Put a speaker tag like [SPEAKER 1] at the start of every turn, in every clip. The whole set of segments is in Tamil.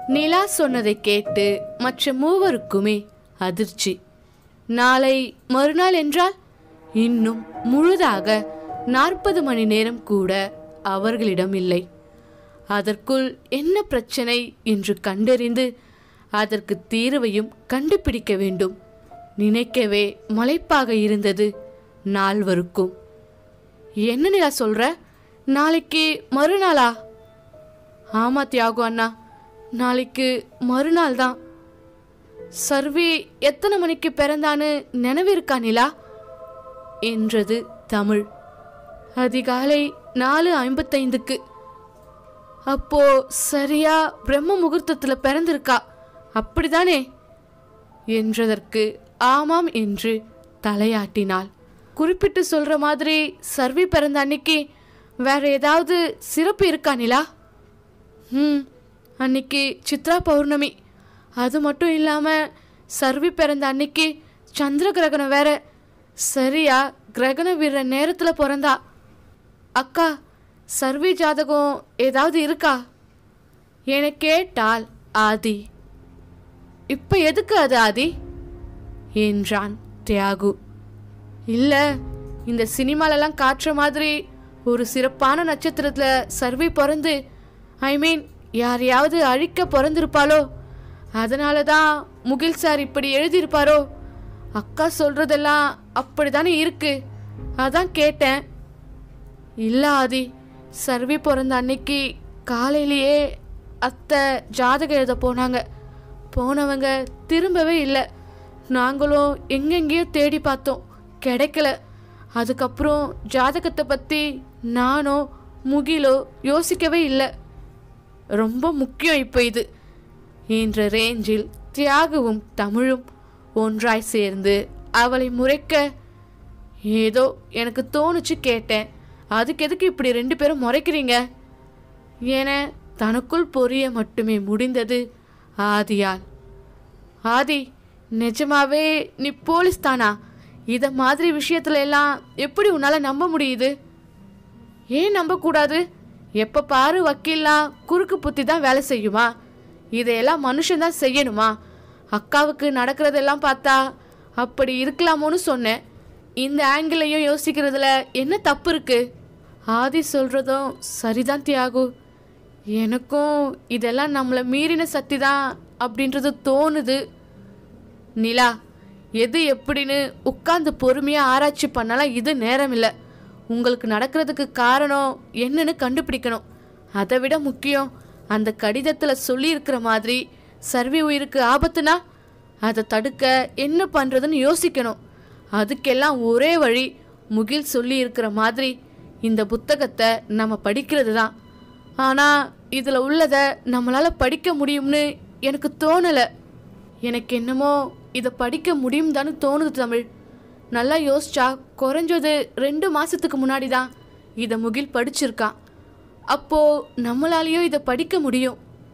[SPEAKER 1] நிலா சொன்னதை கேட்டு மற்ற மூவருக்குமே அதிர்ச்சி நாளை மறுநாள் என்றால் இன்னும் முழுதாக நாற்பது மணி நேரம் கூட அவர்களிடம் இல்லை அதற்குள் என்ன பிரச்சனை என்று கண்டறிந்து அதற்கு தீர்வையும் கண்டுபிடிக்க வேண்டும் நினைக்கவே மலைப்பாக இருந்தது நால்வருக்கும் என்ன நிலா சொல்ற நாளைக்கு மறுநாளா ஆமா தியாகு அண்ணா நாளைக்கு மறுநாள் தான் சர்வி எத்தனை மணிக்கு பிறந்தான்னு நினைவு இருக்கா நிலா என்றது தமிழ் அதிகாலை நாலு ஐம்பத்தைந்துக்கு அப்போ சரியா பிரம்ம முகூர்த்தத்துல பிறந்திருக்கா அப்படிதானே என்றதற்கு ஆமாம் என்று தலையாட்டினாள் குறிப்பிட்டு சொல்ற மாதிரி சர்வி பிறந்த அன்னைக்கு வேற ஏதாவது சிறப்பு இருக்கா நிலா ம் அன்னைக்கு சித்ரா பௌர்ணமி அது மட்டும் இல்லாமல் சர்வி பிறந்த அன்னைக்கு சந்திர கிரகணம் வேற சரியா கிரகணம் விடுற நேரத்தில் பிறந்தா அக்கா சர்வி ஜாதகம் ஏதாவது இருக்கா என கேட்டாள் ஆதி இப்போ எதுக்கு அது ஆதி என்றான் தியாகு இல்லை இந்த சினிமாலெல்லாம் காட்டுற மாதிரி ஒரு சிறப்பான நட்சத்திரத்தில் சர்வி பிறந்து ஐ மீன் யாரையாவது அழிக்க பிறந்திருப்பாளோ அதனால தான் முகில் சார் இப்படி எழுதியிருப்பாரோ அக்கா சொல்றதெல்லாம் அப்படிதானே இருக்கு அதான் கேட்டேன் இல்ல ஆதி சர்வி பிறந்த அன்னைக்கு காலையிலேயே அத்தை ஜாதகம் எழுத போனாங்க போனவங்க திரும்பவே இல்லை நாங்களும் எங்கெங்கேயோ தேடி பார்த்தோம் கிடைக்கல அதுக்கப்புறம் ஜாதகத்தை பற்றி நானோ முகிலோ யோசிக்கவே இல்லை ரொம்ப முக்கியம் இப்போ இது என்ற ரேஞ்சில் தியாகுவும் தமிழும் ஒன்றாய் சேர்ந்து அவளை முறைக்க ஏதோ எனக்கு தோணுச்சு கேட்டேன் அதுக்கு எதுக்கு இப்படி ரெண்டு பேரும் முறைக்கிறீங்க என தனக்குள் பொரிய மட்டுமே முடிந்தது ஆதியால் ஆதி நிஜமாவே நீ போலீஸ் தானா இத மாதிரி விஷயத்துல எல்லாம் எப்படி உன்னால நம்ப முடியுது ஏன் நம்பக்கூடாது எப்ப பாரு வக்கீல்லாம் குறுக்கு புத்தி தான் வேலை செய்யுமா இதையெல்லாம் மனுஷன்தான் செய்யணுமா அக்காவுக்கு நடக்கிறதெல்லாம் பார்த்தா அப்படி இருக்கலாமோன்னு சொன்னேன் இந்த ஆங்கிளையும் யோசிக்கிறதுல என்ன தப்பு இருக்கு ஆதி சொல்றதும் சரிதான் தியாகு எனக்கும் இதெல்லாம் நம்மளை மீறின சக்தி தான் அப்படின்றது தோணுது நிலா எது எப்படின்னு உட்கார்ந்து பொறுமையா ஆராய்ச்சி பண்ணலாம் இது நேரம் இல்லை உங்களுக்கு நடக்கிறதுக்கு காரணம் என்னன்னு கண்டுபிடிக்கணும் அதை விட முக்கியம் அந்த கடிதத்தில் சொல்லியிருக்கிற மாதிரி சர்வி உயிருக்கு ஆபத்துனா அதை தடுக்க என்ன பண்ணுறதுன்னு யோசிக்கணும் அதுக்கெல்லாம் ஒரே வழி முகில் சொல்லி இருக்கிற மாதிரி இந்த புத்தகத்தை நம்ம படிக்கிறது தான் ஆனால் இதில் உள்ளதை நம்மளால் படிக்க முடியும்னு எனக்கு தோணலை எனக்கு என்னமோ இதை படிக்க முடியும் தானே தோணுது தமிழ் நல்லா யோசிச்சா குறைஞ்சது ரெண்டு மாசத்துக்கு முன்னாடி தான் இதை முகில் படிச்சிருக்கான் அப்போ நம்மளாலேயும் இதை படிக்க முடியும்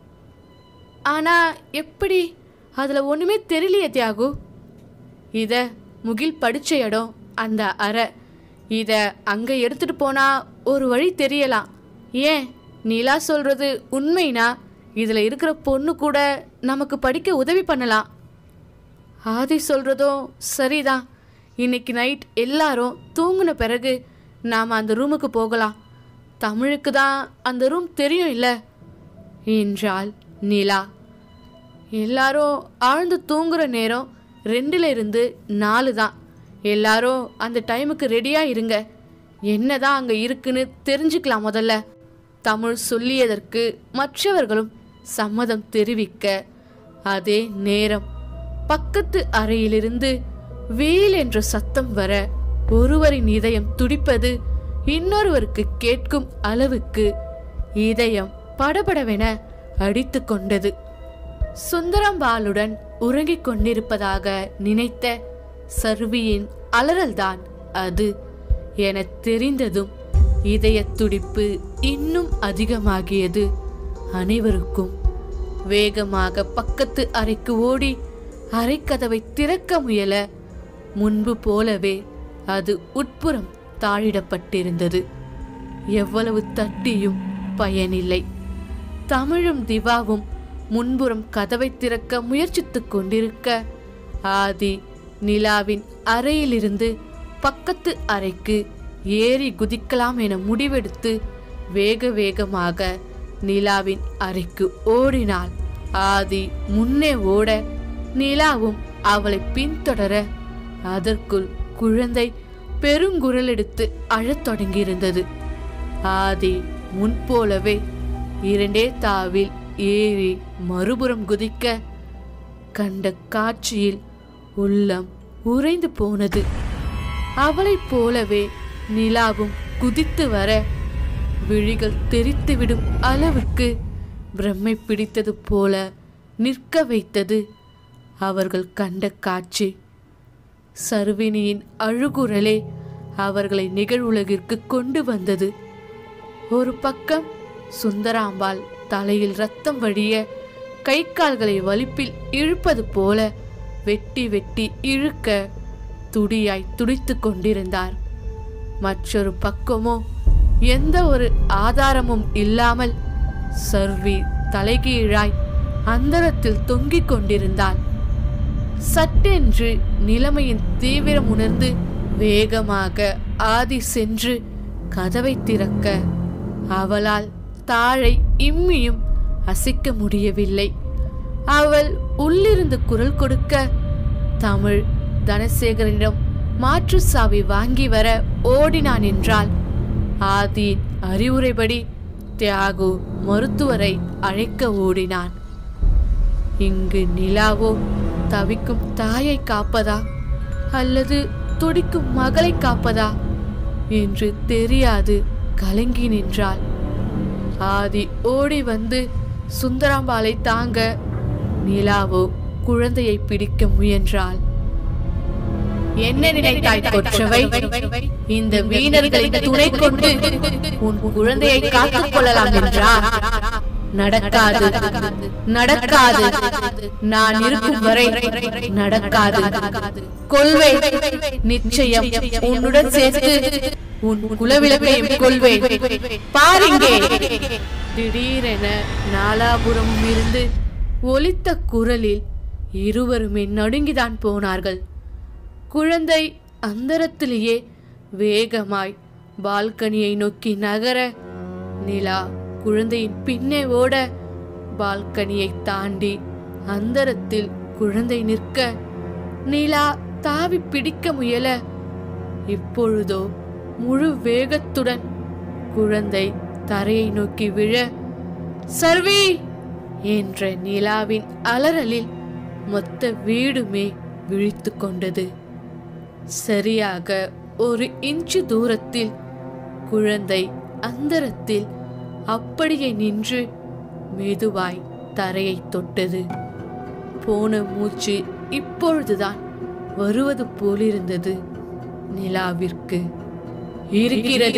[SPEAKER 1] ஆனா எப்படி அதுல ஒண்ணுமே தெரியலையே தியாகு இத முகில் படிச்ச இடம் அந்த அறை இத அங்க எடுத்துட்டு போனா ஒரு வழி தெரியலாம் ஏன் நிலா சொல்றது உண்மைனா இதுல இருக்கிற பொண்ணு கூட நமக்கு படிக்க உதவி பண்ணலாம் ஆதி சொல்றதும் சரிதான் இன்னைக்கு நைட் எல்லாரும் தூங்கின பிறகு நாம் அந்த ரூமுக்கு போகலாம் தமிழுக்கு தான் அந்த ரூம் தெரியும் இல்லை என்றாள் நிலா எல்லாரும் ஆழ்ந்து தூங்குற நேரம் ரெண்டுல இருந்து நாலு தான் எல்லாரும் அந்த டைமுக்கு ரெடியா இருங்க என்னதான் அங்க இருக்குன்னு தெரிஞ்சுக்கலாம் முதல்ல தமிழ் சொல்லியதற்கு மற்றவர்களும் சம்மதம் தெரிவிக்க அதே நேரம் பக்கத்து அறையிலிருந்து வீல் என்ற சத்தம் வர ஒருவரின் இதயம் துடிப்பது இன்னொருவருக்கு கேட்கும் அளவுக்கு இதயம் படபடவென அடித்து கொண்டது சுந்தரம்பாலுடன் உறங்கிக் கொண்டிருப்பதாக நினைத்த சர்வியின் அலறல்தான் அது என தெரிந்ததும் இதய துடிப்பு இன்னும் அதிகமாகியது அனைவருக்கும் வேகமாக பக்கத்து அறைக்கு ஓடி அறைக்கதவை திறக்க முயல முன்பு போலவே அது உட்புறம் தாழிடப்பட்டிருந்தது எவ்வளவு தட்டியும் பயனில்லை தமிழும் திவாவும் முன்புறம் கதவை திறக்க முயற்சித்துக் கொண்டிருக்க ஆதி நிலாவின் அறையிலிருந்து பக்கத்து அறைக்கு ஏறி குதிக்கலாம் என முடிவெடுத்து வேக வேகமாக நிலாவின் அறைக்கு ஓடினாள் ஆதி முன்னே ஓட நிலாவும் அவளை பின்தொடர அதற்குள் குழந்தை பெருங்குரல் எடுத்து அழத் தொடங்கியிருந்தது ஆதி முன்போலவே இரண்டே தாவில் ஏறி மறுபுறம் குதிக்க கண்ட காட்சியில் உள்ளம் உறைந்து போனது அவளைப் போலவே நிலாவும் குதித்து வர விழிகள் தெரித்துவிடும் அளவுக்கு பிரம்மை பிடித்தது போல நிற்க வைத்தது அவர்கள் கண்ட காட்சி சர்வினியின் அழுகுரலே அவர்களை நிகழ்வுலகிற்கு கொண்டு வந்தது ஒரு பக்கம் சுந்தராம்பாள் தலையில் ரத்தம் வடிய கை கால்களை வலிப்பில் இழுப்பது போல வெட்டி வெட்டி இழுக்க துடியாய் துடித்துக் கொண்டிருந்தார் மற்றொரு பக்கமோ எந்த ஒரு ஆதாரமும் இல்லாமல் சர்வி தலைகீழாய் அந்தரத்தில் தொங்கிக் கொண்டிருந்தாள் சட்டென்று நிலைமையின் தீவிரம் உணர்ந்து வேகமாக ஆதி சென்று கதவை திறக்க அவளால் தாழை இம்மியும் அசைக்க முடியவில்லை அவள் உள்ளிருந்து குரல் கொடுக்க தமிழ் தனசேகரனிடம் மாற்று சாவி வாங்கி வர ஓடினான் என்றால் ஆதியின் அறிவுரைப்படி தியாகு மருத்துவரை அழைக்க ஓடினான் இங்கு நிலாவோ தவிக்கும் தாயை காப்பதா அல்லது துடிக்கும் மகளை காப்பதா என்று தெரியாது கலங்கி நின்றாள் ஆதி ஓடி வந்து சுந்தராம்பாளை தாங்க நிலாவோ குழந்தையை பிடிக்க முயன்றாள் என்ன நினைத்தாய் கொற்றவை இந்த வீணர்களின் துணை கொண்டு உன் குழந்தையை காத்துக் கொள்ளலாம் என்றா நடக்காது நடக்காது நான் இருக்கும் வரை நடக்காது கொள்வை நிச்சயம் உன்னுடன் சேர்த்து உன் குலவிளக்கையும் கொள்வேன் பாருங்கே திடீரென நாலாபுரமும் இருந்து ஒலித்த குரலில் இருவருமே நடுங்கிதான் போனார்கள் குழந்தை அந்தரத்திலேயே வேகமாய் பால்கனியை நோக்கி நகர நிலா குழந்தையின் பின்னே ஓட பால்கனியை தாண்டி அந்தரத்தில் குழந்தை நிற்க நிலா தாவி பிடிக்க முயல இப்பொழுதோ முழு வேகத்துடன் குழந்தை தரையை நோக்கி விழ சர்வி என்ற நிலாவின் அலறலில் மொத்த வீடுமே விழித்து கொண்டது சரியாக ஒரு இன்ச்சு தூரத்தில் குழந்தை அந்தரத்தில் அப்படியே நின்று மெதுவாய் தரையை தொட்டது போன மூச்சு இப்பொழுதுதான் வருவது போலிருந்தது நிலாவிற்கு இருக்கிறது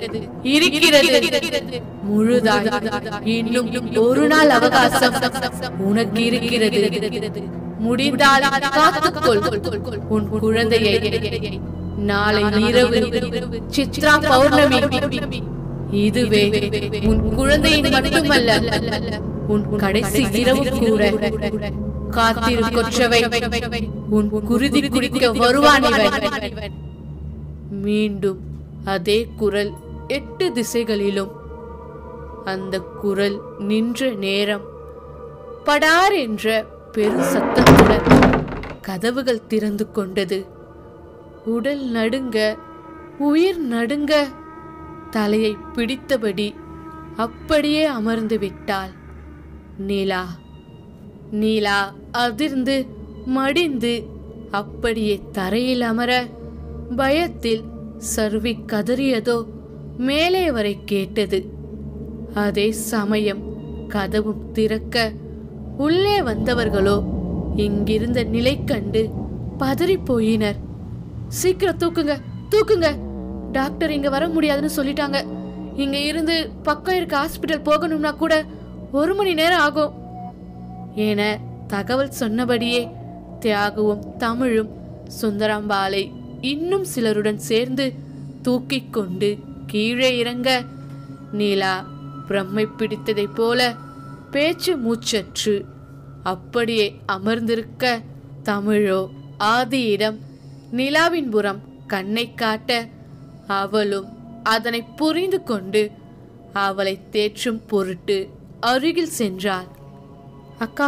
[SPEAKER 1] இருக்கிறது முழுதாய் இன்னும் ஒரு நாள் அவகாசம் உனக்கு இருக்கிறது முடிந்தால் காத்துக்கொள் உன் குழந்தையை நாளை இரவு சித்ரா பௌர்ணமி இதுவே உன் குழந்தையின் மட்டுமல்ல உன் கடைசி இரவு கூட காத்திரு கொற்றவை உன் குருதி குடிக்க வருவான் இவன் மீண்டும் அதே குரல் எட்டு திசைகளிலும் அந்த குரல் நின்ற நேரம் படார் என்ற பெரு சத்தத்துடன் கதவுகள் திறந்து கொண்டது உடல் நடுங்க உயிர் நடுங்க தலையை பிடித்தபடி அப்படியே அமர்ந்து விட்டாள் நீலா நீலா அதிர்ந்து மடிந்து அப்படியே தரையில் அமர பயத்தில் சர்வி கதறியதோ மேலே வரை கேட்டது அதே சமயம் கதவும் திறக்க உள்ளே வந்தவர்களோ இங்கிருந்த நிலை கண்டு பதறிப் போயினர் சீக்கிரம் தூக்குங்க தூக்குங்க டாக்டர் இங்க வர முடியாதுன்னு சொல்லிட்டாங்க இங்க இருந்து பக்கம் இருக்க ஹாஸ்பிட்டல் போகணும்னா கூட ஒரு மணி நேரம் ஆகும் என தகவல் சொன்னபடியே தியாகுவும் தமிழும் சுந்தராம்பாலை இன்னும் சிலருடன் சேர்ந்து தூக்கிக் கொண்டு கீழே இறங்க நீலா பிரம்மை பிடித்ததைப் போல பேச்சு மூச்சற்று அப்படியே அமர்ந்திருக்க தமிழோ ஆதியிடம் நிலாவின் புறம் கண்ணை காட்ட அவளும் அதனை புரிந்து கொண்டு அவளை தேற்றும் பொருட்டு அருகில் சென்றாள் அக்கா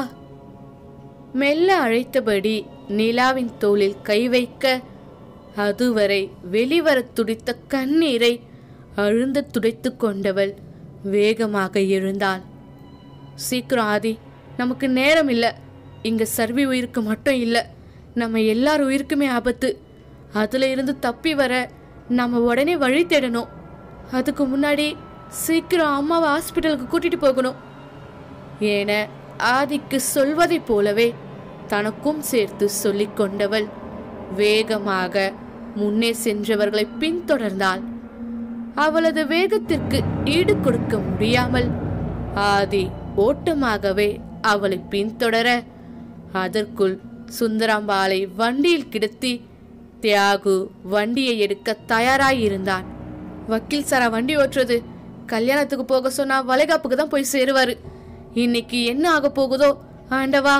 [SPEAKER 1] மெல்ல அழைத்தபடி நிலாவின் தோளில் கை வைக்க அதுவரை வெளிவரத் துடித்த கண்ணீரை அழுந்த துடைத்து கொண்டவள் வேகமாக எழுந்தாள் சீக்கிரம் ஆதி நமக்கு நேரம் இல்லை இங்க சர்வி உயிருக்கு மட்டும் இல்லை நம்ம எல்லார் உயிருக்குமே ஆபத்து அதுல இருந்து தப்பி வர நம்ம உடனே வழி தேடணும் அதுக்கு முன்னாடி சீக்கிரம் அம்மாவை ஹாஸ்பிட்டலுக்கு கூட்டிட்டு போகணும் என ஆதிக்கு சொல்வதைப் போலவே தனக்கும் சேர்த்து சொல்லிக் கொண்டவள் வேகமாக முன்னே சென்றவர்களை பின்தொடர்ந்தாள் அவளது வேகத்திற்கு ஈடு கொடுக்க முடியாமல் ஆதி ஓட்டமாகவே அவளை பின்தொடர அதற்குள் சுந்தராம்பாளை வண்டியில் கிடத்தி தியாகு வண்டியை எடுக்க தயாராயிருந்தான் வக்கீல் சாரா வண்டி ஓட்டுறது கல்யாணத்துக்கு போக சொன்னா வளைகாப்புக்கு தான் போய் சேருவாரு இன்னைக்கு என்ன ஆக போகுதோ ஆண்டவா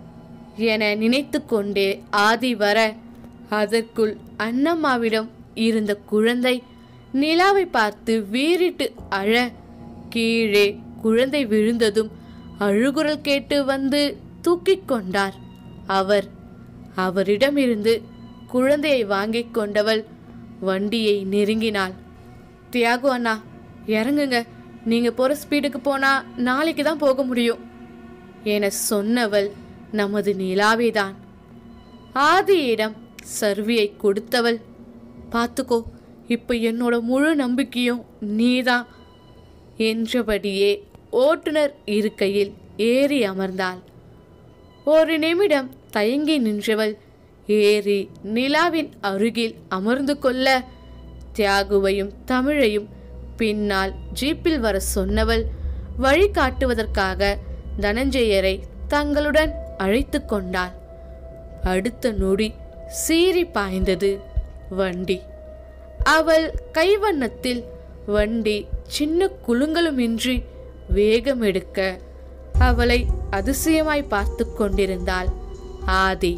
[SPEAKER 1] என நினைத்து கொண்டே ஆதி வர அதற்குள் அண்ணம்மாவிடம் இருந்த குழந்தை நிலாவை பார்த்து வீறிட்டு அழ கீழே குழந்தை விழுந்ததும் அழுகுரல் கேட்டு வந்து தூக்கிக் கொண்டார் அவர் அவரிடமிருந்து குழந்தையை வாங்கிக் கொண்டவள் வண்டியை நெருங்கினாள் தியாகு அண்ணா இறங்குங்க நீங்க போற ஸ்பீடுக்கு போனா நாளைக்கு தான் போக முடியும் என சொன்னவள் நமது நிலாவேதான் ஆதியிடம் சர்வியை கொடுத்தவள் பார்த்துக்கோ இப்ப என்னோட முழு நம்பிக்கையும் நீதான் என்றபடியே ஓட்டுநர் இருக்கையில் ஏறி அமர்ந்தாள் ஒரு நிமிடம் தயங்கி நின்றவள் ஏறி நிலாவின் அருகில் அமர்ந்து கொள்ள தியாகுவையும் தமிழையும் பின்னால் ஜீப்பில் வர சொன்னவள் வழி காட்டுவதற்காக தனஞ்செயரை தங்களுடன் அழைத்து கொண்டாள் அடுத்த நொடி சீறி பாய்ந்தது வண்டி அவள் கைவண்ணத்தில் வண்டி சின்ன குலுங்கலுமின்றி வேகம் எடுக்க அவளை அதிசயமாய் பார்த்து கொண்டிருந்தாள் ஆதி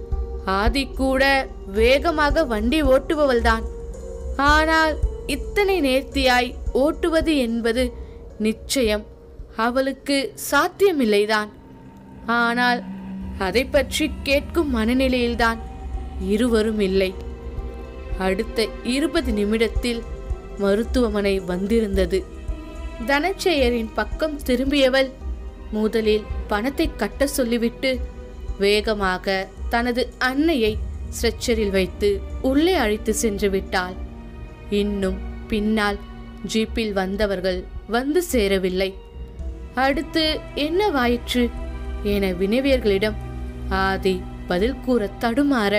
[SPEAKER 1] ஆதி கூட வேகமாக வண்டி ஓட்டுபவள்தான் ஆனால் இத்தனை நேர்த்தியாய் ஓட்டுவது என்பது நிச்சயம் அவளுக்கு சாத்தியமில்லைதான் ஆனால் அதை பற்றி கேட்கும் மனநிலையில்தான் இருவரும் இல்லை அடுத்த இருபது நிமிடத்தில் மருத்துவமனை வந்திருந்தது தனச்செயரின் பக்கம் திரும்பியவள் முதலில் பணத்தை கட்ட சொல்லிவிட்டு வேகமாக தனது அன்னையை ஸ்ட்ரெச்சரில் வைத்து உள்ளே அழைத்து சென்று விட்டாள் இன்னும் பின்னால் ஜீப்பில் வந்தவர்கள் வந்து சேரவில்லை அடுத்து என்னவாயிற்று என வினவியர்களிடம் ஆதி பதில் கூற தடுமாற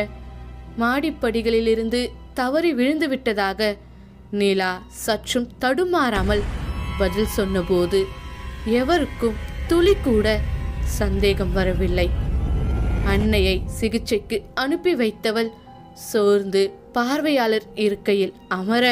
[SPEAKER 1] மாடிப்படிகளிலிருந்து தவறி விழுந்து விட்டதாக நிலா சற்றும் தடுமாறாமல் பதில் சொன்னபோது எவருக்கும் துளி கூட சந்தேகம் வரவில்லை அன்னையை சிகிச்சைக்கு அனுப்பி வைத்தவள் சோர்ந்து பார்வையாளர் இருக்கையில் அமர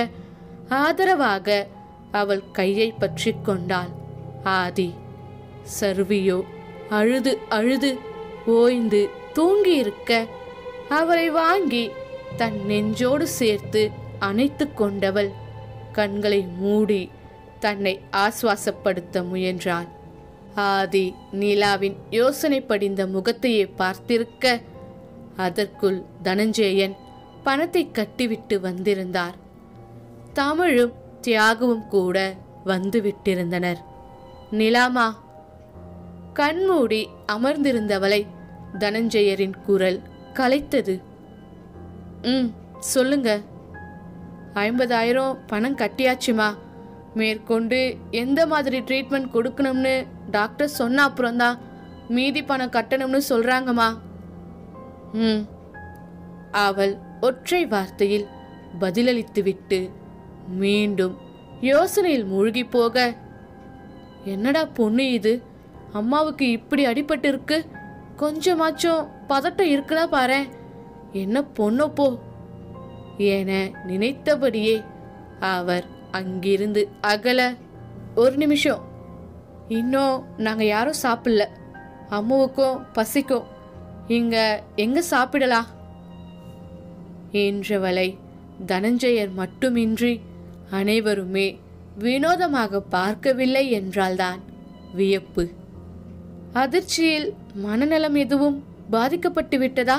[SPEAKER 1] ஆதரவாக அவள் கையை பற்றி கொண்டாள் ஆதி சர்வியோ அழுது அழுது ஓய்ந்து தூங்கியிருக்க அவளை வாங்கி தன் நெஞ்சோடு சேர்த்து அணைத்து கொண்டவள் கண்களை மூடி தன்னை ஆசுவாசப்படுத்த முயன்றாள் ஆதி நிலாவின் யோசனை படிந்த முகத்தையே பார்த்திருக்க அதற்குள் தனஞ்சேயன் பணத்தை கட்டிவிட்டு வந்திருந்தார் தமிழும் தியாகவும் கூட வந்து விட்டிருந்தனர் நிலாமா கண்மூடி அமர்ந்திருந்தவளை தனஞ்செயரின் குரல் கலைத்தது ம் சொல்லுங்க ஐம்பதாயிரம் பணம் கட்டியாச்சுமா மேற்கொண்டு எந்த மாதிரி ட்ரீட்மெண்ட் கொடுக்கணும்னு டாக்டர் சொன்ன அப்புறம்தான் மீதி பணம் கட்டணும்னு சொல்றாங்கம்மா ம் அவள் ஒற்றை வார்த்தையில் பதிலளித்துவிட்டு மீண்டும் யோசனையில் மூழ்கி போக என்னடா பொண்ணு இது அம்மாவுக்கு இப்படி அடிபட்டு இருக்கு கொஞ்சமாச்சும் பதட்டம் இருக்குதா பாரேன் என்ன பொண்ணோ போ என நினைத்தபடியே அவர் அங்கிருந்து அகல ஒரு நிமிஷம் இன்னும் நாங்கள் யாரும் சாப்பிடல அம்மாவுக்கும் பசிக்கும் இங்க எங்க சாப்பிடலாம் என்றவளை தனஞ்சயர் மட்டுமின்றி அனைவருமே வினோதமாக பார்க்கவில்லை என்றால்தான் வியப்பு அதிர்ச்சியில் மனநலம் எதுவும் பாதிக்கப்பட்டு விட்டதா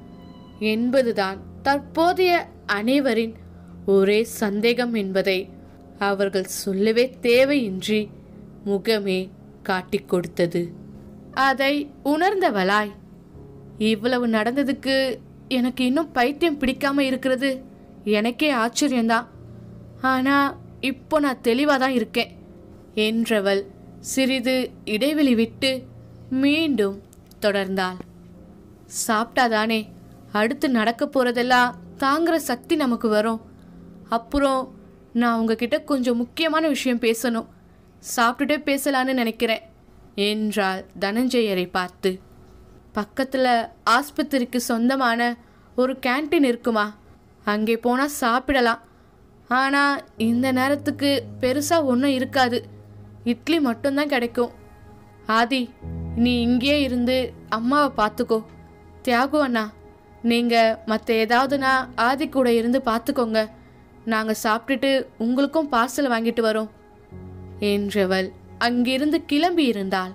[SPEAKER 1] என்பதுதான் தற்போதைய அனைவரின் ஒரே சந்தேகம் என்பதை அவர்கள் சொல்லவே தேவையின்றி முகமே காட்டிக் கொடுத்தது அதை உணர்ந்தவளாய் இவ்வளவு நடந்ததுக்கு எனக்கு இன்னும் பைத்தியம் பிடிக்காம இருக்கிறது எனக்கே ஆச்சரியம்தான் ஆனா இப்போ நான் தெளிவாக தான் இருக்கேன் என்றவள் சிறிது இடைவெளி விட்டு மீண்டும் தொடர்ந்தாள் சாப்பிட்டாதானே அடுத்து நடக்க போறதெல்லாம் தாங்குற சக்தி நமக்கு வரும் அப்புறம் நான் உங்ககிட்ட கொஞ்சம் முக்கியமான விஷயம் பேசணும் சாப்பிட்டுட்டே பேசலான்னு நினைக்கிறேன் என்றாள் தனஞ்சயரை பார்த்து பக்கத்துல ஆஸ்பத்திரிக்கு சொந்தமான ஒரு கேண்டீன் இருக்குமா அங்கே போனா சாப்பிடலாம் ஆனா இந்த நேரத்துக்கு பெருசா ஒன்றும் இருக்காது இட்லி மட்டும்தான் கிடைக்கும் ஆதி நீ இங்கேயே இருந்து அம்மாவை பார்த்துக்கோ தியாகு அண்ணா நீங்க மற்ற ஏதாவதுனா ஆதி கூட இருந்து பார்த்துக்கோங்க நாங்க சாப்பிட்டுட்டு உங்களுக்கும் பார்சல் வாங்கிட்டு வரோம் என்றவள் அங்கிருந்து கிளம்பி இருந்தாள்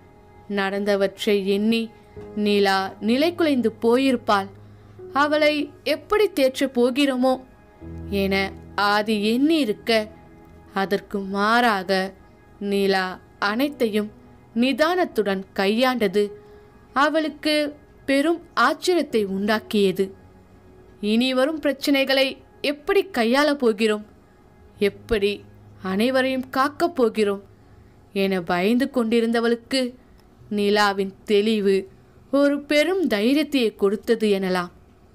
[SPEAKER 1] நடந்தவற்றை எண்ணி நிலா நிலை குலைந்து போயிருப்பாள் அவளை எப்படி தேற்றப் போகிறோமோ என ஆதி எண்ணி இருக்க அதற்கு மாறாக நிலா அனைத்தையும் நிதானத்துடன் கையாண்டது அவளுக்கு பெரும் ஆச்சரியத்தை உண்டாக்கியது இனி வரும் பிரச்சனைகளை எப்படி கையாளப் போகிறோம் எப்படி அனைவரையும் காக்கப் போகிறோம் என பயந்து கொண்டிருந்தவளுக்கு நிலாவின் தெளிவு ஒரு பெரும் தைரியத்தையே கொடுத்தது எனலாம்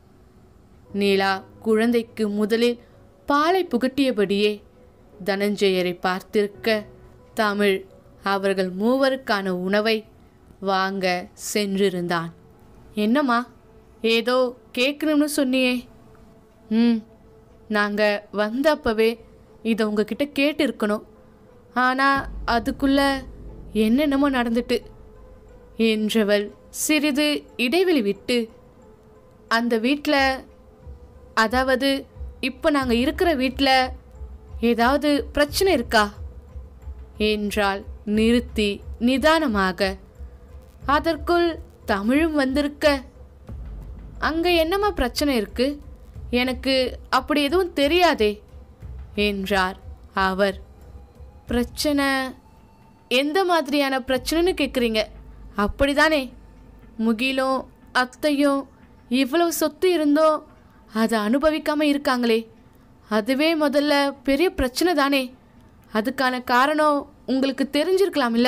[SPEAKER 1] நிலா குழந்தைக்கு முதலில் பாலை புகட்டியபடியே தனஞ்சயரை பார்த்திருக்க தமிழ் அவர்கள் மூவருக்கான உணவை வாங்க சென்றிருந்தான் என்னம்மா ஏதோ கேட்கணும்னு சொன்னியே ம் நாங்கள் வந்த அப்பவே இதை உங்ககிட்ட கேட்டு இருக்கணும் ஆனால் அதுக்குள்ள என்னென்னமோ நடந்துட்டு என்றவள் சிறிது இடைவெளி விட்டு அந்த வீட்டில் அதாவது இப்போ நாங்கள் இருக்கிற வீட்டில் ஏதாவது பிரச்சனை இருக்கா என்றால் நிறுத்தி நிதானமாக அதற்குள் தமிழும் வந்திருக்க அங்க என்னம்மா பிரச்சனை இருக்கு எனக்கு அப்படி எதுவும் தெரியாதே என்றார் அவர் பிரச்சனை எந்த மாதிரியான பிரச்சனைன்னு கேட்குறீங்க அப்படிதானே முகிலும் அத்தையும் இவ்வளவு சொத்து இருந்தோம் அதை அனுபவிக்காம இருக்காங்களே அதுவே முதல்ல பெரிய பிரச்சனை தானே அதுக்கான காரணம் உங்களுக்கு தெரிஞ்சிருக்கலாம்ல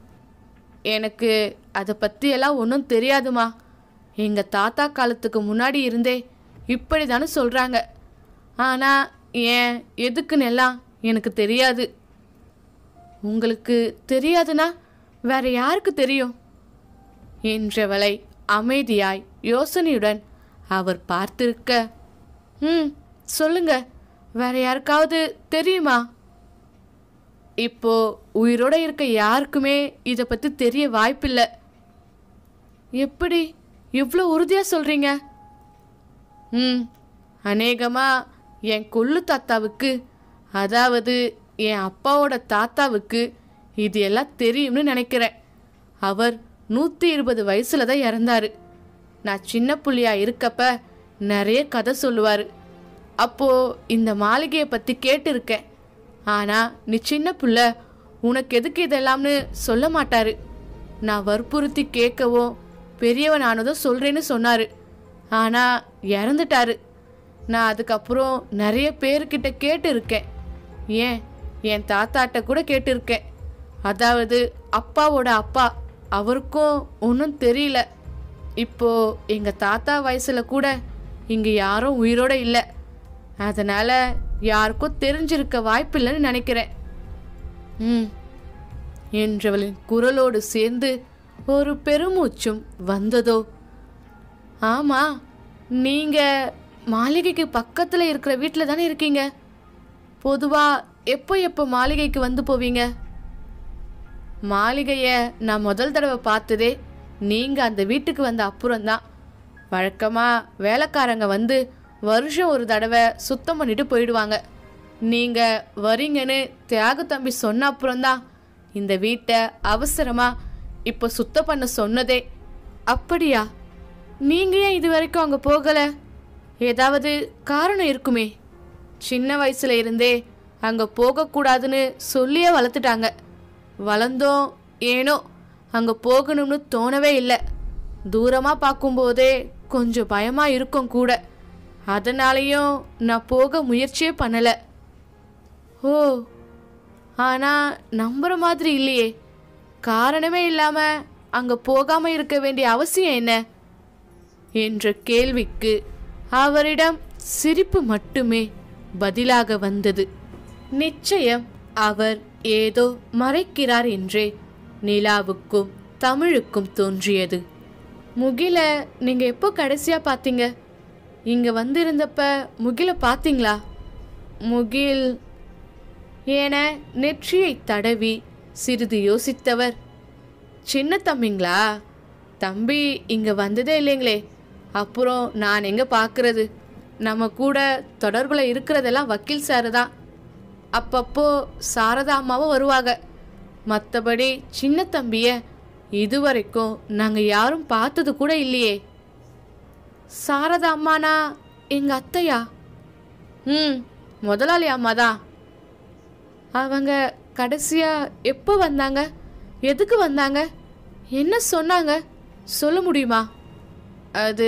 [SPEAKER 1] எனக்கு அதை பற்றி எல்லாம் ஒன்றும் தெரியாதுமா எங்கள் தாத்தா காலத்துக்கு முன்னாடி இருந்தே இப்படி தானே சொல்கிறாங்க ஆனால் ஏன் எதுக்குன்னு எல்லாம் எனக்கு தெரியாது உங்களுக்கு தெரியாதுன்னா வேற யாருக்கு தெரியும் என்றவளை அமைதியாய் யோசனையுடன் அவர் பார்த்திருக்க ம் சொல்லுங்க வேற யாருக்காவது தெரியுமா இப்போ உயிரோட இருக்க யாருக்குமே இதை பத்தி தெரிய வாய்ப்பில்லை எப்படி இவ்வளோ உறுதியா சொல்றீங்க ம் அநேகமா என் கொள்ளு தாத்தாவுக்கு அதாவது என் அப்பாவோட தாத்தாவுக்கு இது எல்லாம் தெரியும்னு நினைக்கிறேன் அவர் நூற்றி இருபது வயசுல தான் இறந்தாரு நான் சின்ன புள்ளையா இருக்கப்ப நிறைய கதை சொல்லுவார் அப்போ இந்த மாளிகையை பற்றி கேட்டிருக்கேன் ஆனால் நீ சின்ன புள்ள உனக்கு எதுக்கு இதெல்லாம்னு சொல்ல மாட்டாரு நான் வற்புறுத்தி கேட்கவோ பெரியவன் ஆனதோ சொல்கிறேன்னு சொன்னார் ஆனால் இறந்துட்டாரு நான் அதுக்கப்புறம் நிறைய பேர்கிட்ட கேட்டு இருக்கேன் ஏன் என் தாத்தாட்ட கூட கேட்டிருக்கேன் அதாவது அப்பாவோட அப்பா அவருக்கும் ஒன்றும் தெரியல இப்போ எங்கள் தாத்தா வயசில் கூட இங்கே யாரும் உயிரோட இல்லை அதனால் யாருக்கும் தெரிஞ்சிருக்க வாய்ப்பில்லைன்னு நினைக்கிறேன் ம் என்றவளின் குரலோடு சேர்ந்து ஒரு பெருமூச்சும் வந்ததோ ஆமா நீங்க மாளிகைக்கு பக்கத்துல இருக்கிற வீட்டில் தானே இருக்கீங்க பொதுவா எப்போ எப்போ மாளிகைக்கு வந்து போவீங்க மாளிகைய நான் முதல் தடவை பார்த்ததே நீங்க அந்த வீட்டுக்கு வந்த அப்புறம்தான் வழக்கமா வேலைக்காரங்க வந்து வருஷம் ஒரு தடவை சுத்தம் பண்ணிட்டு போயிடுவாங்க நீங்க வரீங்கன்னு தியாக தம்பி சொன்ன அப்புறம்தான் இந்த வீட்டை அவசரமா இப்போ சுத்தம் பண்ண சொன்னதே அப்படியா நீங்க ஏன் இது வரைக்கும் அங்க போகல ஏதாவது காரணம் இருக்குமே சின்ன வயசுல இருந்தே அங்க போகக்கூடாதுன்னு சொல்லியே வளர்த்துட்டாங்க வளர்ந்தோம் ஏனோ அங்க போகணும்னு தோணவே இல்லை தூரமா பார்க்கும்போதே கொஞ்சம் பயமா இருக்கும் கூட அதனாலையும் நான் போக முயற்சியே பண்ணல ஓ ஆனா நம்புற மாதிரி இல்லையே காரணமே இல்லாம அங்க போகாம இருக்க வேண்டிய அவசியம் என்ன என்ற கேள்விக்கு அவரிடம் சிரிப்பு மட்டுமே பதிலாக வந்தது நிச்சயம் அவர் ஏதோ மறைக்கிறார் என்றே நிலாவுக்கும் தமிழுக்கும் தோன்றியது முகில நீங்க எப்போ கடைசியா பார்த்தீங்க இங்க வந்திருந்தப்ப முகில பார்த்தீங்களா முகில் என நெற்றியை தடவி சிறிது யோசித்தவர் சின்ன தம்பிங்களா தம்பி இங்க வந்ததே இல்லைங்களே அப்புறம் நான் எங்க பார்க்கறது நம்ம கூட தொடர்புல இருக்கிறதெல்லாம் வக்கீல் சாரு தான் அப்பப்போ சாரதா அம்மாவும் வருவாங்க மற்றபடி சின்ன தம்பிய இதுவரைக்கும் நாங்கள் யாரும் பார்த்தது கூட இல்லையே சாரதா அம்மானா எங்க அத்தையா ம் முதலாளி அம்மா தான் அவங்க கடைசியா எப்போ வந்தாங்க எதுக்கு வந்தாங்க என்ன சொன்னாங்க சொல்ல முடியுமா அது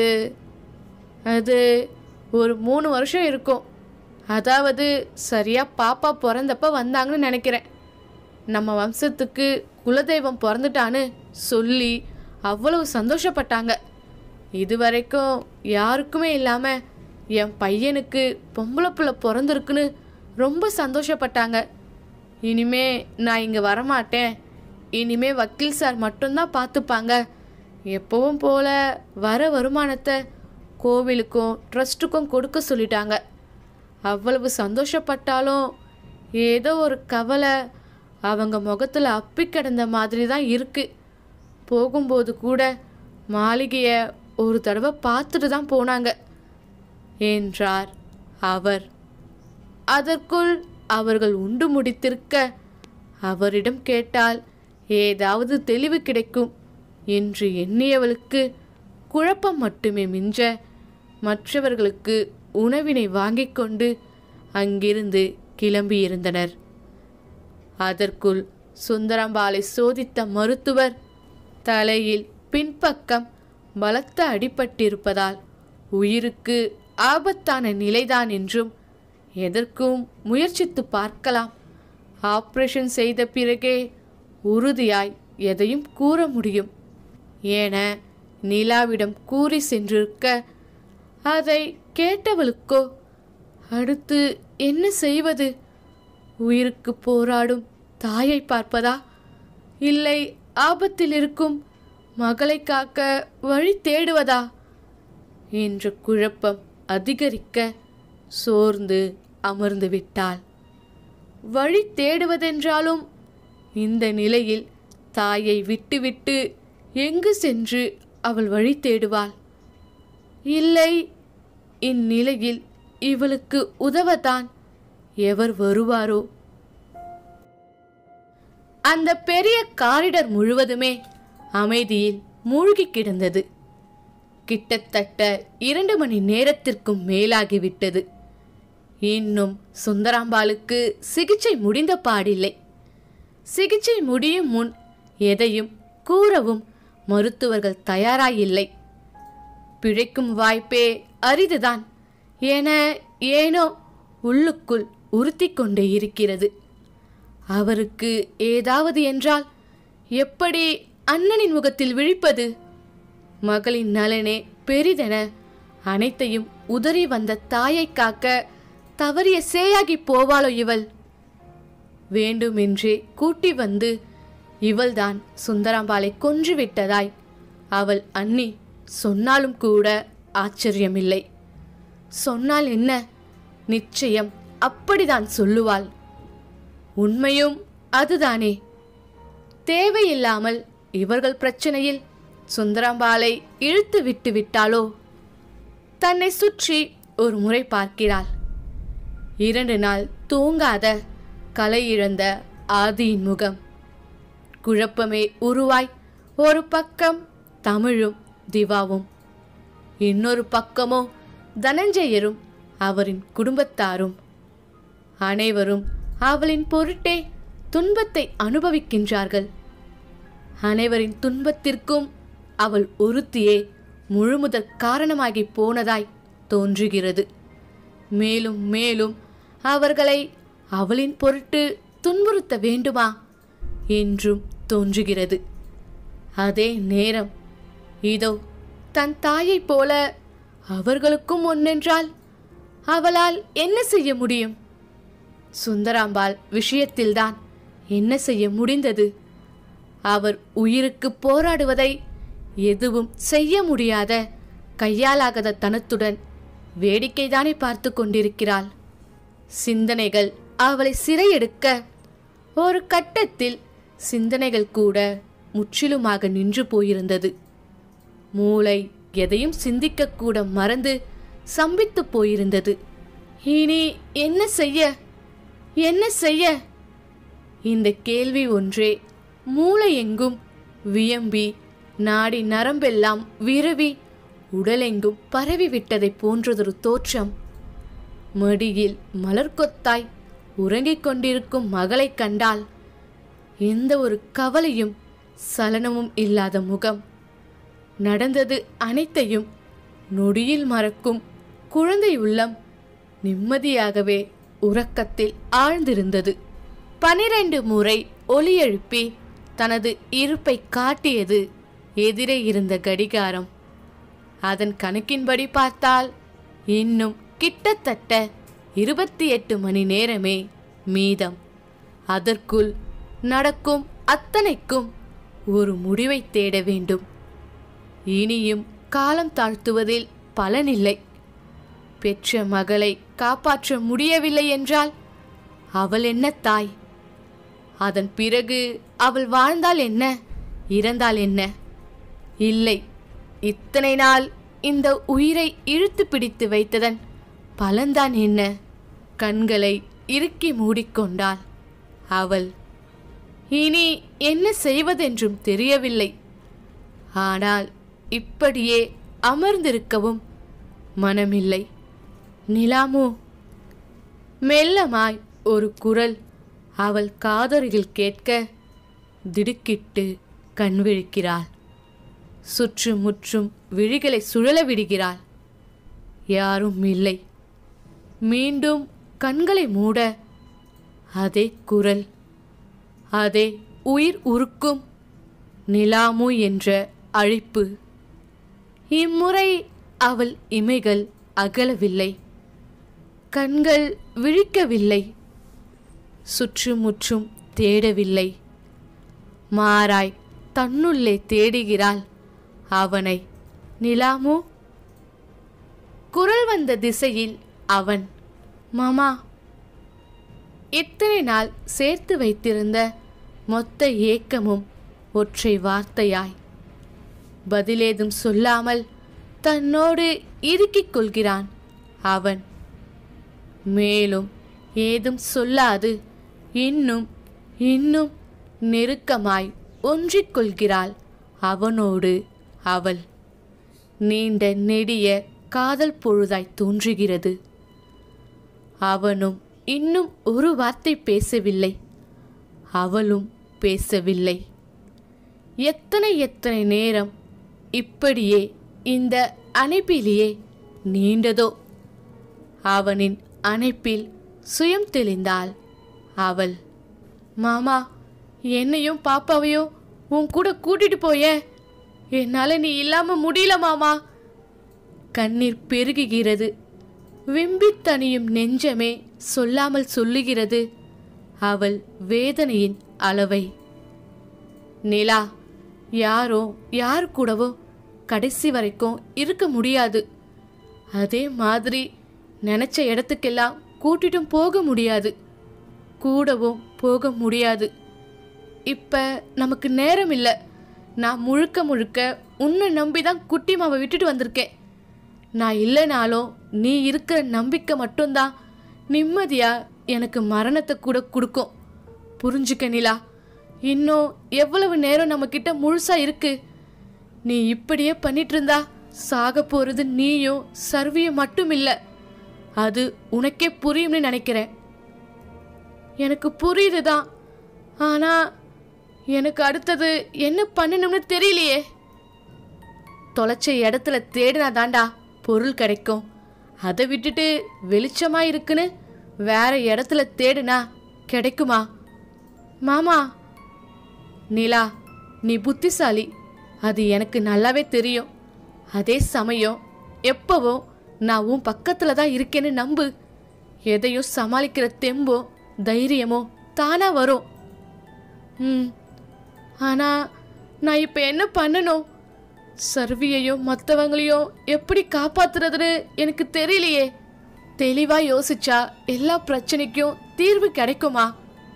[SPEAKER 1] அது ஒரு மூணு வருஷம் இருக்கும் அதாவது சரியா பாப்பா பிறந்தப்ப வந்தாங்கன்னு நினைக்கிறேன் நம்ம வம்சத்துக்கு குலதெய்வம் பிறந்துட்டான்னு சொல்லி அவ்வளவு சந்தோஷப்பட்டாங்க இது வரைக்கும் யாருக்குமே இல்லாம என் பையனுக்கு பொம்பளை பிள்ளை பிறந்திருக்குன்னு ரொம்ப சந்தோஷப்பட்டாங்க இனிமே நான் இங்க வரமாட்டேன் இனிமே வக்கீல் சார் மட்டும்தான் பார்த்துப்பாங்க எப்பவும் போல வர வருமானத்தை கோவிலுக்கும் ட்ரஸ்ட்டுக்கும் கொடுக்க சொல்லிட்டாங்க அவ்வளவு சந்தோஷப்பட்டாலும் ஏதோ ஒரு கவலை அவங்க முகத்துல அப்பி கிடந்த மாதிரி தான் இருக்கு போகும்போது கூட மாளிகைய ஒரு தடவை பார்த்துட்டு தான் போனாங்க என்றார் அவர் அதற்குள் அவர்கள் உண்டு முடித்திருக்க அவரிடம் கேட்டால் ஏதாவது தெளிவு கிடைக்கும் என்று எண்ணியவளுக்கு குழப்பம் மட்டுமே மிஞ்ச மற்றவர்களுக்கு உணவினை வாங்கிக் கொண்டு அங்கிருந்து கிளம்பியிருந்தனர் அதற்குள் சுந்தரம்பாலை சோதித்த மருத்துவர் தலையில் பின்பக்கம் பலத்த அடிபட்டிருப்பதால் உயிருக்கு ஆபத்தான நிலைதான் என்றும் எதற்கும் முயற்சித்து பார்க்கலாம் ஆபரேஷன் செய்த பிறகே உறுதியாய் எதையும் கூற முடியும் என நிலாவிடம் கூறி சென்றிருக்க அதை கேட்டவளுக்கோ அடுத்து என்ன செய்வது உயிருக்கு போராடும் தாயை பார்ப்பதா இல்லை ஆபத்தில் இருக்கும் மகளை காக்க வழி தேடுவதா என்ற குழப்பம் அதிகரிக்க சோர்ந்து அமர்ந்து விட்டாள் வழி தேடுவதென்றாலும் இந்த நிலையில் தாயை விட்டுவிட்டு எங்கு சென்று அவள் வழி தேடுவாள் இல்லை இந்நிலையில் இவளுக்கு உதவத்தான் எவர் வருவாரோ அந்த பெரிய காரிடர் முழுவதுமே அமைதியில் மூழ்கி கிடந்தது கிட்டத்தட்ட இரண்டு மணி நேரத்திற்கும் மேலாகிவிட்டது இன்னும் சுந்தராம்பாளுக்கு சிகிச்சை முடிந்த பாடில்லை சிகிச்சை முடியும் முன் எதையும் கூறவும் மருத்துவர்கள் தயாராயில்லை பிழைக்கும் வாய்ப்பே அரிதுதான் என ஏனோ உள்ளுக்குள் உறுத்தி கொண்டே இருக்கிறது அவருக்கு ஏதாவது என்றால் எப்படி அண்ணனின் முகத்தில் விழிப்பது மகளின் நலனே பெரிதென அனைத்தையும் உதறி வந்த தாயை காக்க தவறிய சேயாகி போவாளோ இவள் வேண்டுமென்றே கூட்டி வந்து இவள்தான் சுந்தராம்பாளை கொன்றுவிட்டதாய் அவள் அண்ணி சொன்னாலும் கூட ஆச்சரியமில்லை சொன்னால் என்ன நிச்சயம் அப்படிதான் சொல்லுவாள் உண்மையும் அதுதானே தேவையில்லாமல் இவர்கள் பிரச்சனையில் சுந்தரம்பாலை இழுத்து விட்டு விட்டாளோ தன்னை சுற்றி ஒரு முறை பார்க்கிறாள் இரண்டு நாள் தூங்காத கலை இழந்த ஆதியின் முகம் குழப்பமே உருவாய் ஒரு பக்கம் தமிழும் திவாவும் இன்னொரு பக்கமோ தனஞ்சயரும் அவரின் குடும்பத்தாரும் அனைவரும் அவளின் பொருட்டே துன்பத்தை அனுபவிக்கின்றார்கள் அனைவரின் துன்பத்திற்கும் அவள் ஒருத்தியே முழுமுதற் காரணமாகி போனதாய் தோன்றுகிறது மேலும் மேலும் அவர்களை அவளின் பொருட்டு துன்புறுத்த வேண்டுமா என்றும் தோன்றுகிறது அதே நேரம் இதோ தன் தாயைப் போல அவர்களுக்கும் ஒன்னென்றால் அவளால் என்ன செய்ய முடியும் சுந்தராம்பாள் விஷயத்தில்தான் என்ன செய்ய முடிந்தது அவர் உயிருக்கு போராடுவதை எதுவும் செய்ய முடியாத கையாலாகாத தனத்துடன் வேடிக்கைதானே பார்த்து கொண்டிருக்கிறாள் சிந்தனைகள் அவளை சிறையெடுக்க ஒரு கட்டத்தில் சிந்தனைகள் கூட முற்றிலுமாக நின்று போயிருந்தது மூளை எதையும் சிந்திக்கக்கூட மறந்து சம்பித்து போயிருந்தது இனி என்ன செய்ய என்ன செய்ய இந்த கேள்வி ஒன்றே மூளை எங்கும் வியம்பி நாடி நரம்பெல்லாம் விரவி உடலெங்கும் பரவிவிட்டதை போன்றதொரு தோற்றம் மடியில் மலர்கொத்தாய் உறங்கிக் கொண்டிருக்கும் மகளைக் கண்டால் எந்த ஒரு கவலையும் சலனமும் இல்லாத முகம் நடந்தது அனைத்தையும் நொடியில் மறக்கும் குழந்தை உள்ளம் நிம்மதியாகவே உறக்கத்தில் ஆழ்ந்திருந்தது பனிரெண்டு முறை ஒலி எழுப்பி தனது இருப்பை காட்டியது எதிரே இருந்த கடிகாரம் அதன் கணக்கின்படி பார்த்தால் இன்னும் கிட்டத்தட்ட இருபத்தி எட்டு மணி நேரமே மீதம் அதற்குள் நடக்கும் அத்தனைக்கும் ஒரு முடிவை தேட வேண்டும் இனியும் காலம் தாழ்த்துவதில் பலனில்லை பெற்ற மகளை காப்பாற்ற முடியவில்லை என்றால் அவள் என்ன தாய் அதன் பிறகு அவள் வாழ்ந்தால் என்ன இறந்தால் என்ன இல்லை இத்தனை நாள் இந்த உயிரை இழுத்து பிடித்து வைத்ததன் பலன்தான் என்ன கண்களை இறுக்கி மூடிக்கொண்டாள் அவள் இனி என்ன செய்வதென்றும் தெரியவில்லை ஆனால் இப்படியே அமர்ந்திருக்கவும் மனமில்லை நிலாமோ மெல்லமாய் ஒரு குரல் அவள் காதருகில் கேட்க திடுக்கிட்டு கண் விழிக்கிறாள் சுற்றும் முற்றும் விழிகளை சுழல விடுகிறாள் யாரும் இல்லை மீண்டும் கண்களை மூட அதே குரல் அதே உயிர் உருக்கும் நிலாமு என்ற அழைப்பு இம்முறை அவள் இமைகள் அகலவில்லை கண்கள் விழிக்கவில்லை சுற்றுமுற்றும் தேடவில்லை மாறாய் தன்னுள்ளே தேடுகிறாள் அவனை நிலாமு குரல் வந்த திசையில் அவன் மாமா இத்தனை நாள் சேர்த்து வைத்திருந்த மொத்த ஏக்கமும் ஒற்றை வார்த்தையாய் பதிலேதும் சொல்லாமல் தன்னோடு இறுக்கிக் கொள்கிறான் அவன் மேலும் ஏதும் சொல்லாது இன்னும் இன்னும் நெருக்கமாய் ஒன்றிக் கொள்கிறாள் அவனோடு அவள் நீண்ட நெடிய காதல் பொழுதாய் தோன்றுகிறது அவனும் இன்னும் ஒரு வார்த்தை பேசவில்லை அவளும் பேசவில்லை எத்தனை எத்தனை நேரம் இப்படியே இந்த அணைப்பிலேயே நீண்டதோ அவனின் அணைப்பில் சுயம் தெளிந்தாள் அவள் மாமா என்னையும் பாப்பாவையும் உன் கூட கூட்டிட்டு போய என்னால நீ இல்லாம முடியல மாமா கண்ணீர் பெருகுகிறது விம்பித் தணியும் நெஞ்சமே சொல்லாமல் சொல்லுகிறது அவள் வேதனையின் அளவை நிலா யாரோ யார் கூடவோ கடைசி வரைக்கும் இருக்க முடியாது அதே மாதிரி நினைச்ச இடத்துக்கெல்லாம் கூட்டிட்டும் போக முடியாது கூடவும் போக முடியாது இப்ப நமக்கு நேரம் இல்லை நான் முழுக்க முழுக்க உன்னை நம்பி தான் குட்டிமாவை விட்டுட்டு வந்திருக்கேன் நான் இல்லைனாலும் நீ இருக்கிற நம்பிக்கை மட்டும்தான் நிம்மதியா எனக்கு மரணத்தை கூட கொடுக்கும் புரிஞ்சுக்க நிலா இன்னும் எவ்வளவு நேரம் நம்ம கிட்ட முழுசா இருக்கு நீ இப்படியே பண்ணிட்டு இருந்தா சாக போறது நீயும் சர்வியும் மட்டும் இல்ல அது உனக்கே புரியும்னு நினைக்கிறேன் எனக்கு புரியுதுதான் ஆனா எனக்கு அடுத்தது என்ன பண்ணணும்னு தெரியலையே தொலைச்ச இடத்துல தேடினா தாண்டா பொருள் கிடைக்கும் அதை விட்டுட்டு வெளிச்சமா இருக்குன்னு வேற இடத்துல தேடுனா கிடைக்குமா மாமா நிலா நீ புத்திசாலி அது எனக்கு நல்லாவே தெரியும் அதே சமயம் எப்பவும் நான் உன் பக்கத்துல தான் இருக்கேன்னு நம்பு எதையும் சமாளிக்கிற தெம்போ தைரியமோ தானா வரும் ம் ஆனா நான் இப்போ என்ன பண்ணணும் சர்வியையும் மற்றவங்களையும் எப்படி காப்பாத்துறதுன்னு எனக்கு தெரியலையே தெளிவா யோசிச்சா எல்லா பிரச்சனைக்கும் தீர்வு கிடைக்குமா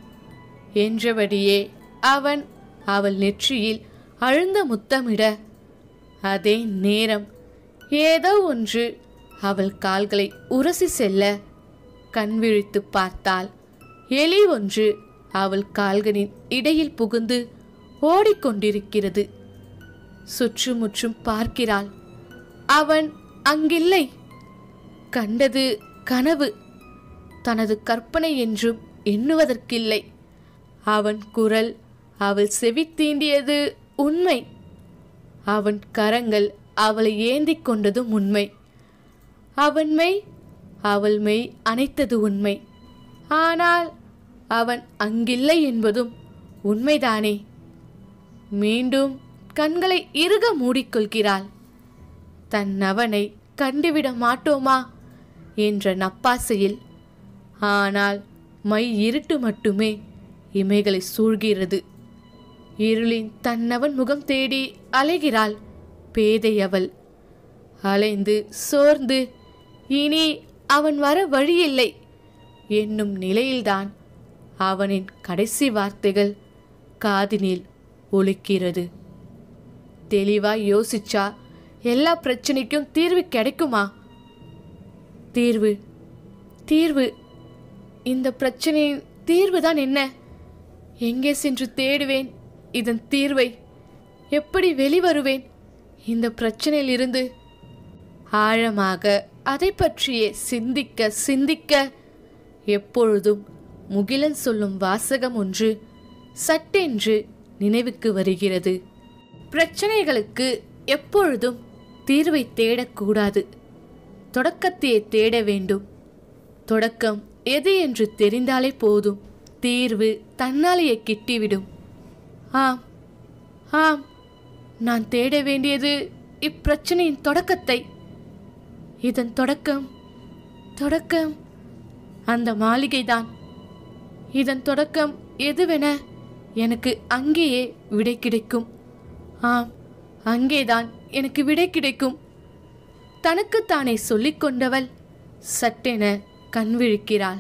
[SPEAKER 1] என்றபடியே அவன் அவள் நெற்றியில் அழுந்த முத்தமிட அதே நேரம் ஏதோ ஒன்று அவள் கால்களை உரசி செல்ல கண் விழித்து பார்த்தால் எலி ஒன்று அவள் கால்களின் இடையில் புகுந்து ஓடிக்கொண்டிருக்கிறது சுற்றுமுற்றும் பார்க்கிறாள் அவன் அங்கில்லை கண்டது கனவு தனது கற்பனை என்றும் எண்ணுவதற்கில்லை அவன் குரல் அவள் செவி தீண்டியது உண்மை அவன் கரங்கள் அவளை ஏந்திக் கொண்டதும் உண்மை அவன் மெய் அவள் மெய் அணைத்தது உண்மை ஆனால் அவன் அங்கில்லை என்பதும் உண்மைதானே மீண்டும் கண்களை இறுக மூடிக்கொள்கிறாள் தன் அவனை கண்டுவிட மாட்டோமா என்ற நப்பாசையில் ஆனால் மை இருட்டு மட்டுமே இமைகளை சூழ்கிறது இருளின் தன்னவன் முகம் தேடி அலைகிறாள் பேதை அவள் அலைந்து சோர்ந்து இனி அவன் வர வழியில்லை என்னும் நிலையில்தான் அவனின் கடைசி வார்த்தைகள் காதினில் ஒலிக்கிறது தெளிவாய் யோசிச்சா எல்லா பிரச்சனைக்கும் தீர்வு கிடைக்குமா தீர்வு தீர்வு இந்த பிரச்சனையின் தீர்வு தான் என்ன எங்கே சென்று தேடுவேன் இதன் தீர்வை எப்படி வெளிவருவேன் இந்த பிரச்சனையில் இருந்து ஆழமாக அதை பற்றியே சிந்திக்க சிந்திக்க எப்பொழுதும் முகிலன் சொல்லும் வாசகம் ஒன்று சட்டென்று நினைவுக்கு வருகிறது பிரச்சனைகளுக்கு எப்பொழுதும் தீர்வை தேடக்கூடாது தொடக்கத்தையே தேட வேண்டும் தொடக்கம் எது என்று தெரிந்தாலே போதும் தீர்வு தன்னாலேயே கிட்டிவிடும் ஆம் ஆம் நான் தேட வேண்டியது இப்பிரச்சனையின் தொடக்கத்தை இதன் தொடக்கம் தொடக்கம் அந்த மாளிகைதான் இதன் தொடக்கம் எதுவென எனக்கு அங்கேயே விடை கிடைக்கும் ஆம் அங்கேதான் எனக்கு விடை கிடைக்கும் தனக்குத்தானே சொல்லிக் கொண்டவள் சட்டென கண் விழிக்கிறாள்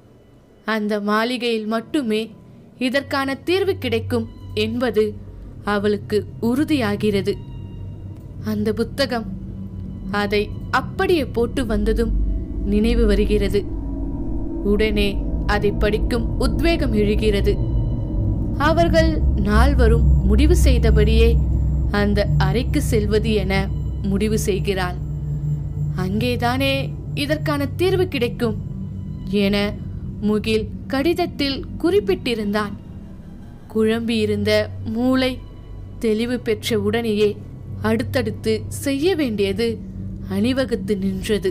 [SPEAKER 1] அந்த மாளிகையில் மட்டுமே இதற்கான தீர்வு கிடைக்கும் என்பது அவளுக்கு உறுதியாகிறது அந்த புத்தகம் அதை அப்படியே போட்டு வந்ததும் நினைவு வருகிறது உடனே அதை படிக்கும் உத்வேகம் எழுகிறது அவர்கள் நால்வரும் முடிவு செய்தபடியே அந்த அறைக்கு செல்வது என முடிவு செய்கிறாள் அங்கேதானே இதற்கான தீர்வு கிடைக்கும் என முகில் கடிதத்தில் குறிப்பிட்டிருந்தான் குழம்பியிருந்த மூளை தெளிவு பெற்ற உடனேயே அடுத்தடுத்து செய்ய வேண்டியது அணிவகுத்து நின்றது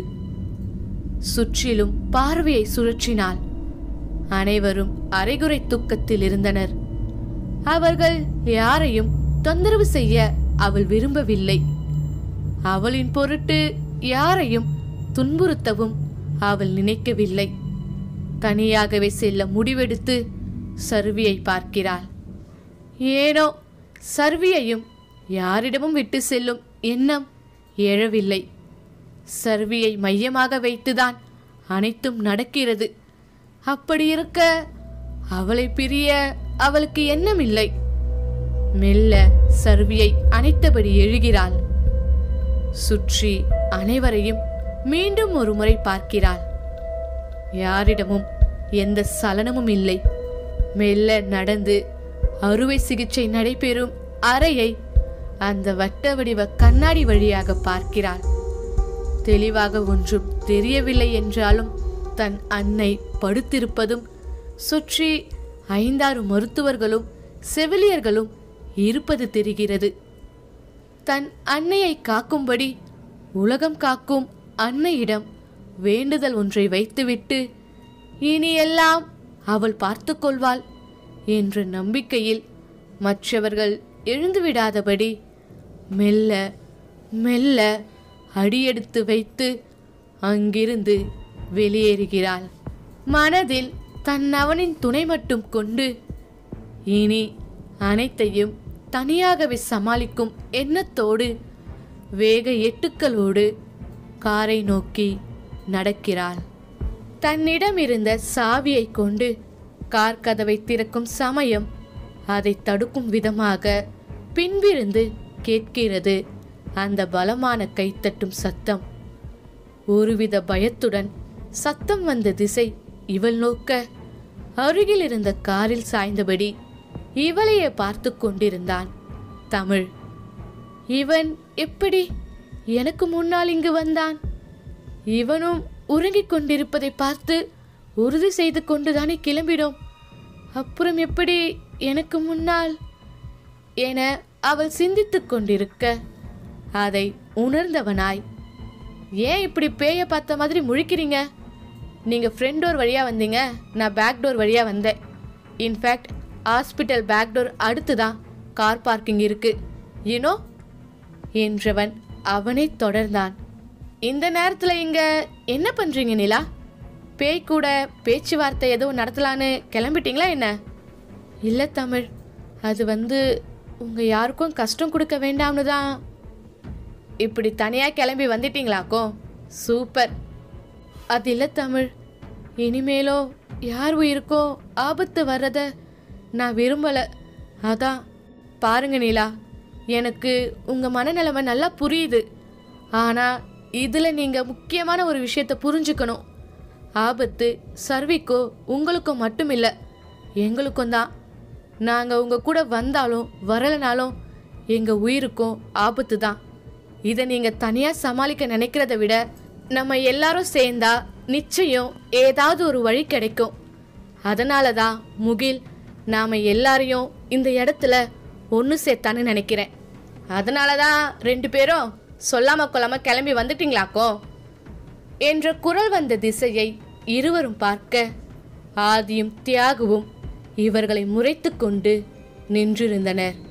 [SPEAKER 1] சுற்றிலும் பார்வையை சுழற்றினாள் அனைவரும் அரைகுறை தூக்கத்தில் இருந்தனர் அவர்கள் யாரையும் தொந்தரவு செய்ய அவள் விரும்பவில்லை அவளின் பொருட்டு யாரையும் துன்புறுத்தவும் அவள் நினைக்கவில்லை தனியாகவே செல்ல முடிவெடுத்து சர்வியை பார்க்கிறாள் ஏனோ சர்வியையும் யாரிடமும் விட்டு செல்லும் எண்ணம் எழவில்லை சர்வியை மையமாக வைத்துதான் அனைத்தும் நடக்கிறது அப்படி இருக்க அவளை பிரிய அவளுக்கு எண்ணம் இல்லை மெல்ல சர்வியை அணைத்தபடி எழுகிறாள் சுற்றி அனைவரையும் மீண்டும் ஒரு முறை பார்க்கிறாள் யாரிடமும் எந்த சலனமும் இல்லை மெல்ல நடந்து அறுவை சிகிச்சை நடைபெறும் அறையை அந்த வட்ட வடிவ கண்ணாடி வழியாக பார்க்கிறாள் தெளிவாக ஒன்றும் தெரியவில்லை என்றாலும் தன் அன்னை படுத்திருப்பதும் சுற்றி ஐந்தாறு மருத்துவர்களும் செவிலியர்களும் இருப்பது தெரிகிறது தன் அன்னையை காக்கும்படி உலகம் காக்கும் அன்னையிடம் வேண்டுதல் ஒன்றை வைத்துவிட்டு இனி எல்லாம் அவள் பார்த்து கொள்வாள் என்ற நம்பிக்கையில் மற்றவர்கள் எழுந்துவிடாதபடி மெல்ல மெல்ல அடியெடுத்து வைத்து அங்கிருந்து வெளியேறுகிறாள் மனதில் தன் அவனின் துணை மட்டும் கொண்டு இனி அனைத்தையும் தனியாகவே சமாளிக்கும் எண்ணத்தோடு வேக எட்டுக்களோடு காரை நோக்கி நடக்கிறாள் தன்னிடம் இருந்த சாவியை கொண்டு கார் கதவை திறக்கும் சமயம் அதை தடுக்கும் விதமாக பின்விருந்து கேட்கிறது அந்த பலமான கைத்தட்டும் சத்தம் ஒருவித பயத்துடன் சத்தம் வந்த திசை இவள் நோக்க அருகில் இருந்த காரில் சாய்ந்தபடி இவளையே பார்த்து கொண்டிருந்தான் தமிழ் இவன் எப்படி எனக்கு முன்னால் இங்கு வந்தான் இவனும் உறங்கிக் கொண்டிருப்பதை பார்த்து உறுதி செய்து கொண்டுதானே கிளம்பினோம் அப்புறம் எப்படி எனக்கு முன்னால் என அவள் சிந்தித்துக் கொண்டிருக்க அதை உணர்ந்தவனாய் ஏன் இப்படி பேய பார்த்த மாதிரி முழிக்கிறீங்க நீங்க ஃப்ரண்ட் டோர் வழியா வந்தீங்க நான் பேக் டோர் வழியா வந்தேன் இன்ஃபேக்ட் ஹாஸ்பிட்டல் பேக் டோர் அடுத்து தான் கார் பார்க்கிங் இருக்கு யூனோ என்றவன் அவனை தொடர்ந்தான் இந்த நேரத்துல இங்க என்ன பண்றீங்க நிலா பேய் கூட பேச்சுவார்த்தை எதுவும் நடத்தலான்னு கிளம்பிட்டீங்களா என்ன இல்லை தமிழ் அது வந்து உங்க யாருக்கும் கஷ்டம் கொடுக்க வேண்டாம்னு தான் இப்படி தனியா கிளம்பி வந்துட்டீங்களாக்கோ சூப்பர் அது இல்லை தமிழ் இனிமேலோ யார் உயிருக்கோ ஆபத்து வர்றத நான் விரும்பலை அதான் பாருங்க நீலா எனக்கு உங்க மனநிலைமை நல்லா புரியுது ஆனா இதுல நீங்க முக்கியமான ஒரு விஷயத்தை புரிஞ்சுக்கணும் ஆபத்து சர்விக்கோ உங்களுக்கும் மட்டும் இல்லை எங்களுக்கும் தான் நாங்கள் உங்கள் கூட வந்தாலும் வரலைனாலும் எங்கள் உயிருக்கும் ஆபத்து தான் இதை நீங்கள் தனியாக சமாளிக்க நினைக்கிறத விட நம்ம எல்லாரும் சேர்ந்தா நிச்சயம் ஏதாவது ஒரு வழி கிடைக்கும் அதனால தான் முகில் நாம் எல்லாரையும் இந்த இடத்துல ஒன்று சேர்த்தான்னு நினைக்கிறேன் அதனால தான் ரெண்டு பேரும் சொல்லாம கொள்ளாம கிளம்பி வந்துட்டீங்களாக்கோ என்ற குரல் வந்த திசையை இருவரும் பார்க்க ஆதியும் தியாகுவும் இவர்களை முறைத்து கொண்டு நின்றிருந்தனர்